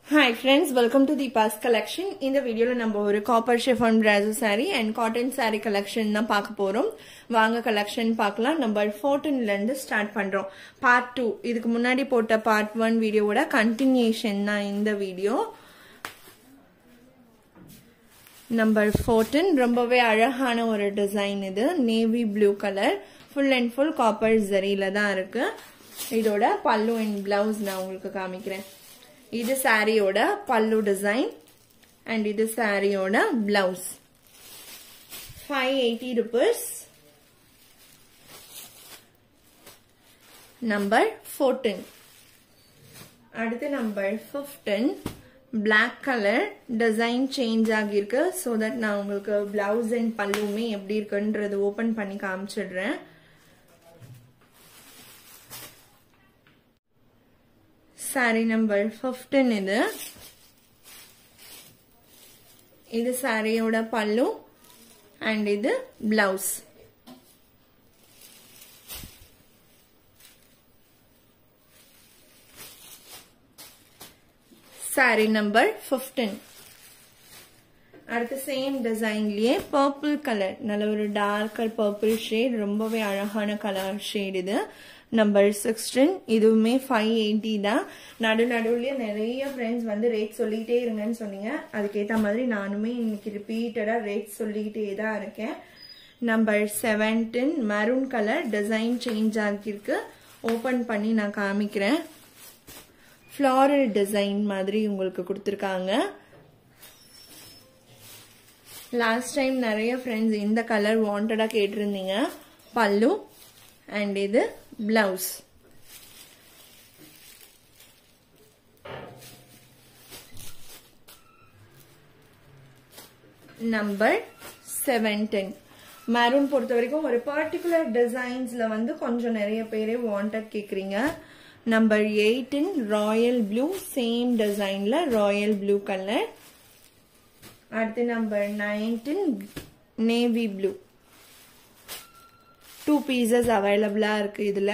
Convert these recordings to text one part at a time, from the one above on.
hi friends welcome to the boss collection இந்த வீடியோவில் நம்ம ஒரு copper chiffon brasso saree and cotton saree collection தான் பார்க்க போகிறோம் வாங்க கலெக்ஷன் பார்க்கலாம் நம்பர் ஃபோர்டீன்லேருந்து ஸ்டார்ட் பண்ணுறோம் பார்ட் டூ இதுக்கு முன்னாடி போட்ட பார்ட் ஒன் வீடியோவோட கண்டினியூஷன் தான் இந்த வீடியோ நம்பர் ஃபோர்டீன் ரொம்பவே அழகான ஒரு டிசைன் இது navy blue colour full and full copper ஜரியில தான் இருக்கு இதோட பல்லு அண்ட் பிளவுஸ் நான் உங்களுக்கு காமிக்கிறேன் இது சாரியோட பல்லு டிசைன் அண்ட் இது சாரியோட blouse five eighty rupees number fourteen அடுத்து number fifteen black colour design change ஆகியிருக்கு ஸோ தட் நான் உங்களுக்கு பிளவுஸ் அண்ட் பல்லுமே எப்படி இருக்குன்றது ஓப்பன் பண்ணி காமிச்சிடுறேன் சாரி நம்பர் ஃபிஃப்டீன் இது இது சாரியோட பல்லு அண்ட் இது பிளவுஸ் சாரி நம்பர் ஃபிஃப்டீன் அடுத்து சேம் டிசைன்லயே பர்பிள் கலர் நல்ல ஒரு டார்க்கர் பர்பிள் ஷேட் ரொம்பவே அழகான கலர் ஷேட் இது நம்பர் சிக்ஸ்டீன் இதுவுமே ஃபைவ் எயிட்டி தான் நடு நடுவுலயே நிறைய ஃப்ரெண்ட்ஸ் வந்து ரேட் சொல்லிட்டே இருங்கன்னு சொன்னீங்க அதுக்கேற்ற மாதிரி நானுமே இன்னைக்கு ரிப்பீட்டடாக ரேட் சொல்லிக்கிட்டே தான் இருக்கேன் number seventeen maroon colour design change ஆகியிருக்கு ஓப்பன் பண்ணி நான் காமிக்கிறேன் ஃப்ளாரல் டிசைன் மாதிரி உங்களுக்கு கொடுத்துருக்காங்க லாஸ்ட் டைம் நிறைய ஃப்ரெண்ட்ஸ் இந்த கலர் வாண்டடாக கேட்டிருந்தீங்க பல்லு அண்ட் இது பிளவுஸ் நம்பர் செவன்டீன் மெரூன் பொறுத்த வரைக்கும் ஒரு பர்டிகுலர் டிசைன்ஸ்ல வந்து கொஞ்சம் நிறைய பேரே வாண்டட் கேட்குறீங்க number eighteen royal blue same டிசைன்ல ராயல் ப்ளூ கலர் அடுத்து number nineteen navy blue two pieces அவைலபிளா இருக்கு இதுல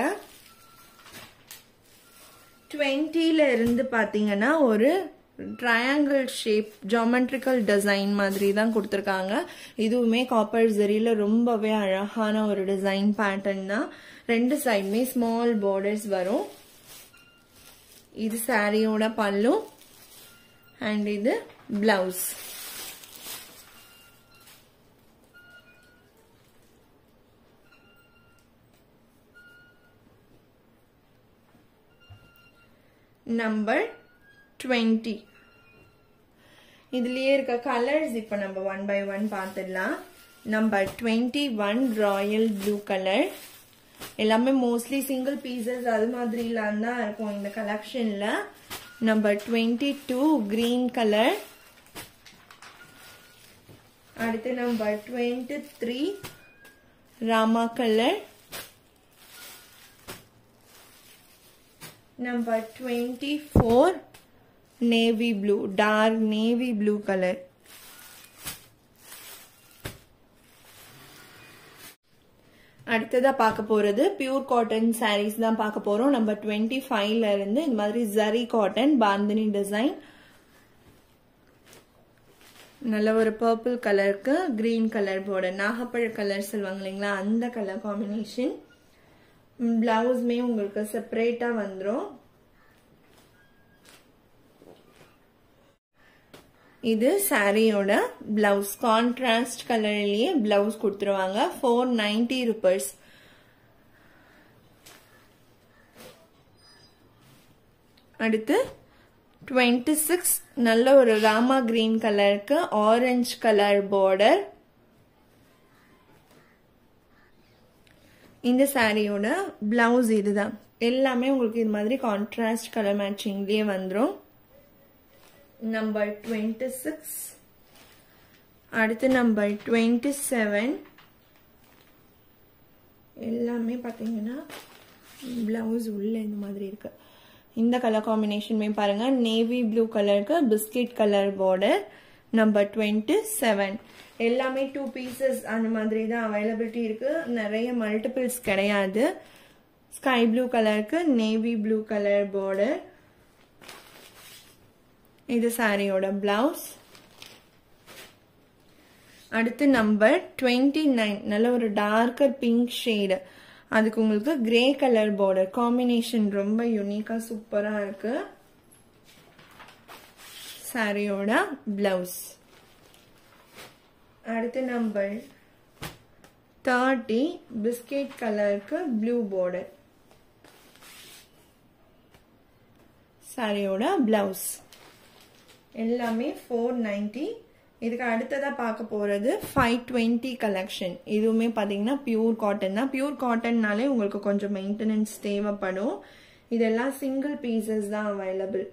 டுவெண்ட்டில இருந்து பாத்தீங்கன்னா ஒரு ட்ரையாங்கிள் ஷேப் ஜாமெட்ரிக்கல் டிசைன் மாதிரி தான் கொடுத்துருக்காங்க இதுவுமே காப்பர் ஜெரியில ரொம்பவே அழகான ஒரு டிசைன் பேட்டர்ன் தான் ரெண்டு சைடுமே ஸ்மால் பார்டர்ஸ் வரும் இது சாரியோட பல்லு அண்ட் இது பிளவுஸ் நம்பர் டுவெண்ட்டி இதுலயே இருக்க கலர்ஸ் இப்போ நம்ம ஒன் பை ஒன் பார்த்துடலாம் number twenty one royal blue colour எல்லாமே மோஸ்ட்லி சிங்கிள் பீசஸ் அது மாதிரிலாம் தான் இருக்கும் இந்த கலெக்ஷன்ல number twenty two green colour அடுத்து number twenty three Rama colour number 24 navy blue dark navy blue color அடுத்ததா பார்க்க போறது பியூர் காட்டன் சாரீஸ் தான் பார்க்க போறோம் நம்ம டுவெண்ட்டி ஃபைவ்ல இருந்து இந்த மாதிரி ஜரி காட்டன் பாந்தினி டிசைன் நல்ல ஒரு பர்பிள் கலருக்கு கிரீன் கலர் பார்டர் நாகப்பழ கலர் சொல்லுவாங்க இல்லைங்களா அந்த கலர் காம்பினேஷன் பிளவுஸ்மே உங்களுக்கு செப்பரேட்டா வந்துடும் இது சாரியோட பிளவுஸ் கான்ட்ராஸ்ட் கலர்லயே பிளவுஸ் கொடுத்துருவாங்க ஃபோர் நைன்டி ருபீஸ் அடுத்து டுவெண்ட்டி சிக்ஸ் நல்ல ஒரு ராமா கிரீன் கலருக்கு ஆரஞ்சு கலர் பார்டர் இந்த சாரியோட பிளவுஸ் இதுதான் எல்லாமே உங்களுக்கு இது மாதிரி கான்ட்ராஸ்ட் கலர் மேட்சிங்லேயே வந்துடும் நம்பர் டுவெண்ட்டி சிக்ஸ் அடுத்து நம்பர் டுவெண்ட்டி செவன் எல்லாமே பார்த்தீங்கன்னா பிளவுஸ் உள்ள இந்த மாதிரி இருக்கு இந்த கலர் காம்பினேஷனுமே பாருங்க நேவி ப்ளூ கலருக்கு biscuit colour border number twenty seven எல்லாமே டூ பீசஸ் அந்த மாதிரி தான் அவைலபிலிட்டி இருக்கு நிறைய மல்டிபிள்ஸ் கிடையாது ஸ்கை ப்ளூ கலருக்கு நேவி ப்ளூ கலர் பார்டர் இது சாரியோட பிளவுஸ் அடுத்து நம்பர் டுவெண்ட்டி நைன் நல்ல ஒரு டார்க்கர் பிங்க் ஷேடு அதுக்கு உங்களுக்கு கிரே கலர் பார்டர் காம்பினேஷன் ரொம்ப யூனிக்கா சூப்பரா இருக்கு சாரியோட பிளவுஸ் அடுத்து நம்பர் தேர்ட்டி பிஸ்கெட் கலருக்கு ப்ளூ பார்டர் சாரியோட பிளவுஸ் எல்லாமே ஃபோர் நைன்டி இதுக்கு அடுத்ததா பார்க்க போறது ஃபைவ் டுவெண்ட்டி கலெக்ஷன் இதுவுமே பாத்தீங்கன்னா பியூர் காட்டன் தான் பியூர் காட்டன்னாலே உங்களுக்கு கொஞ்சம் மெயின்டெனன்ஸ் தேவைப்படும் இதெல்லாம் சிங்கிள் பீசஸ் தான் அவைலபிள்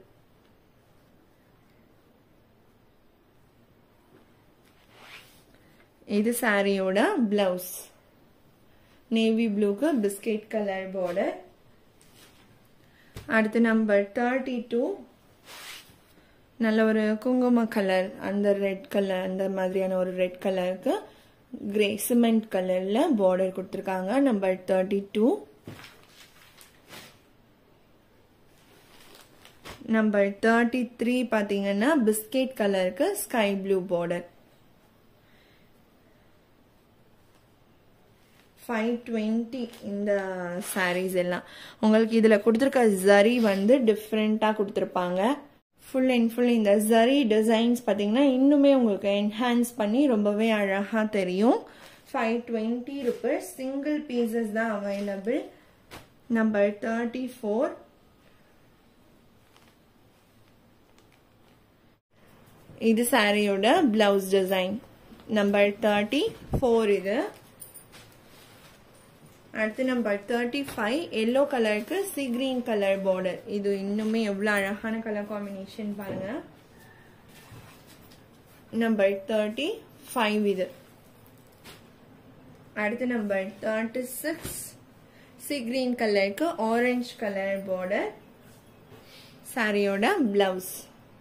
இது சாரியோட பிளவுஸ் நேவி ப்ளூக்கு பிஸ்கெட் கலர் பார்டர் அடுத்து நம்பர் தேர்ட்டி டூ நல்ல ஒரு குங்கும கலர் அந்த ரெட் கலர் அந்த மாதிரியான ஒரு ரெட் கலருக்கு கிரே சிமெண்ட் கலர்ல பார்டர் கொடுத்துருக்காங்க number thirty two number thirty three பார்த்தீங்கன்னா பிஸ்கெட் கலருக்கு sky blue border five twenty இந்த சாரீஸ் எல்லாம் உங்களுக்கு இதில் கொடுத்துருக்க ஜரி வந்து டிஃப்ரெண்ட்டாக கொடுத்துருப்பாங்க ஃபுல் அண்ட் ஃபுல் இந்த ஜரி டிசைன்ஸ் பார்த்தீங்கன்னா இன்னுமே உங்களுக்கு என்ஹான்ஸ் பண்ணி ரொம்பவே அழகாக தெரியும் five twenty rupees single pieces தான் அவைலபிள் நம்பர் தேர்ட்டி ஃபோர் இது சாரியோட blouse design number thirty four இது அடுத்து நம்பர் தேர்ட்டி ஃபைவ் எல்லோ கலருக்கு சி கிரீன் கலர் பார்டர் இது இன்னுமே எவ்வளோ அழகான கலர் காம்பினேஷன் பாருங்க நம்பர் தேர்ட்டி ஃபைவ் இது அடுத்து number thirty six sea green கலருக்கு ஆரஞ்சு கலர் பார்டர் சாரியோட பிளவுஸ்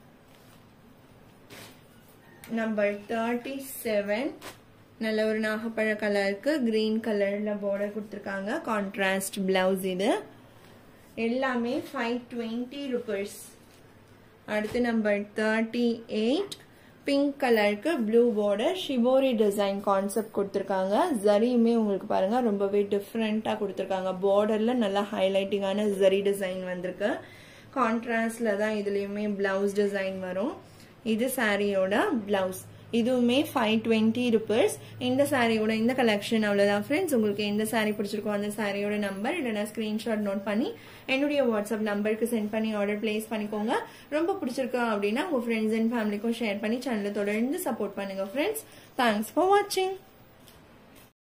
நம்பர் தேர்ட்டி செவன் நல்ல ஒரு நாகப்பழ கலருக்கு கிரீன் கலர்ல பார்டர் கொடுத்துருக்காங்க கான்ட்ராஸ்ட் பிளவுஸ் இது எல்லாமே ஃபைவ் டுவெண்ட்டி ருபீஸ் அடுத்து நம்பர் தேர்ட்டி எயிட் பிங்க் கலருக்கு blue border shibori design concept கொடுத்துருக்காங்க ஜரியுமே உங்களுக்கு பாருங்க ரொம்பவே டிஃப்ரெண்டா கொடுத்துருக்காங்க பார்டர்ல நல்லா ஹைலைட்டிங்கான ஜரி டிசைன் வந்திருக்கு கான்ட்ராஸ்ட்ல தான் இதுலயுமே பிளவுஸ் டிசைன் வரும் இது சாரியோட பிளவுஸ் இதுவுமே ஃபைவ் டுவெண்ட்டி ருபீஸ் இந்த சாரியோட இந்த கலெக்ஷன் அவ்வளோதான் ஃப்ரெண்ட்ஸ் உங்களுக்கு எந்த சாரி பிடிச்சிருக்கோ அந்த சாரியோட நம்பர் இல்லைனா ஸ்க்ரீன்ஷாட் நோட் பண்ணி என்னுடைய வாட்ஸ்அப் நம்பருக்கு சென்ட் பண்ணி ஆர்டர் பிளேஸ் பண்ணிக்கோங்க ரொம்ப பிடிச்சிருக்கா அப்படின்னா உங்கள் ஃப்ரெண்ட்ஸ் அண்ட் ஃபேமிலிக்கும் ஷேர் பண்ணி சேனலை தொடர்ந்து சப்போர்ட் பண்ணுங்க ஃப்ரெண்ட்ஸ் தேங்க்ஸ் ஃபார் வாட்சிங்